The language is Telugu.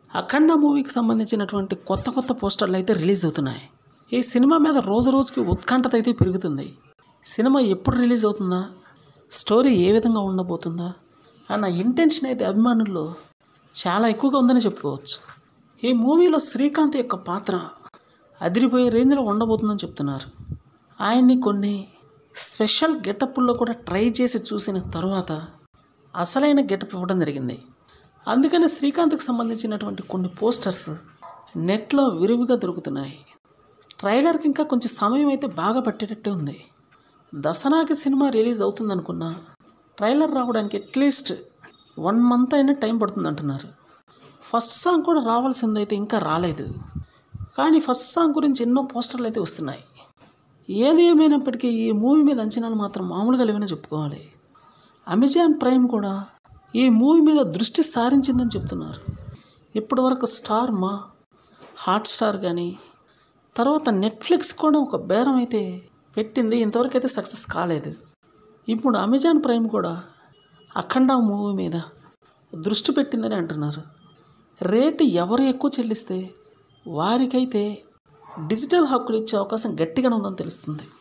అఖండ మూవీకి సంబంధించినటువంటి కొత్త కొత్త పోస్టర్లు అయితే రిలీజ్ అవుతున్నాయి ఈ సినిమా మీద రోజు రోజుకి ఉత్కంఠత అయితే పెరుగుతుంది సినిమా ఎప్పుడు రిలీజ్ అవుతుందా స్టోరీ ఏ విధంగా ఉండబోతుందా అన్న ఇంటెన్షన్ అయితే అభిమానుల్లో చాలా ఎక్కువగా ఉందని చెప్పుకోవచ్చు ఈ మూవీలో శ్రీకాంత్ యొక్క పాత్ర అదిరిపోయే రేంజ్లో ఉండబోతుందని చెప్తున్నారు ఆయన్ని కొన్ని స్పెషల్ గెటప్ల్లో కూడా ట్రై చేసి చూసిన తర్వాత అసలైన గెటప్ ఇవ్వడం జరిగింది అందుకనే శ్రీకాంత్కి సంబంధించినటువంటి కొన్ని పోస్టర్స్ నెట్లో విరివిగా దొరుకుతున్నాయి ట్రైలర్కి ఇంకా కొంచెం సమయం అయితే బాగా పట్టేటట్టే ఉంది దసరాకి సినిమా రిలీజ్ అవుతుందనుకున్నా ట్రైలర్ రావడానికి అట్లీస్ట్ వన్ మంత్ అయినా టైం పడుతుంది అంటున్నారు ఫస్ట్ సాంగ్ కూడా రావాల్సిందైతే ఇంకా రాలేదు కానీ ఫస్ట్ సాంగ్ గురించి ఎన్నో పోస్టర్లు అయితే వస్తున్నాయి ఏది ఏమైనప్పటికీ ఈ మూవీ మీద అంచనాలు మాత్రం మామూలుగా లేవని చెప్పుకోవాలి అమెజాన్ ప్రైమ్ కూడా ఈ మూవీ మీద దృష్టి సారించిందని చెప్తున్నారు ఇప్పటి వరకు స్టార్ మా హాట్స్టార్ కానీ తర్వాత నెట్ఫ్లిక్స్ కూడా ఒక బేరం అయితే పెట్టింది ఇంతవరకు అయితే సక్సెస్ కాలేదు ఇప్పుడు అమెజాన్ ప్రైమ్ కూడా అఖండ మూవీ మీద దృష్టి పెట్టిందని అంటున్నారు రేటు ఎవరు ఎక్కువ చెల్లిస్తే వారికైతే డిజిటల్ హక్కులు ఇచ్చే అవకాశం గట్టిగానే ఉందని తెలుస్తుంది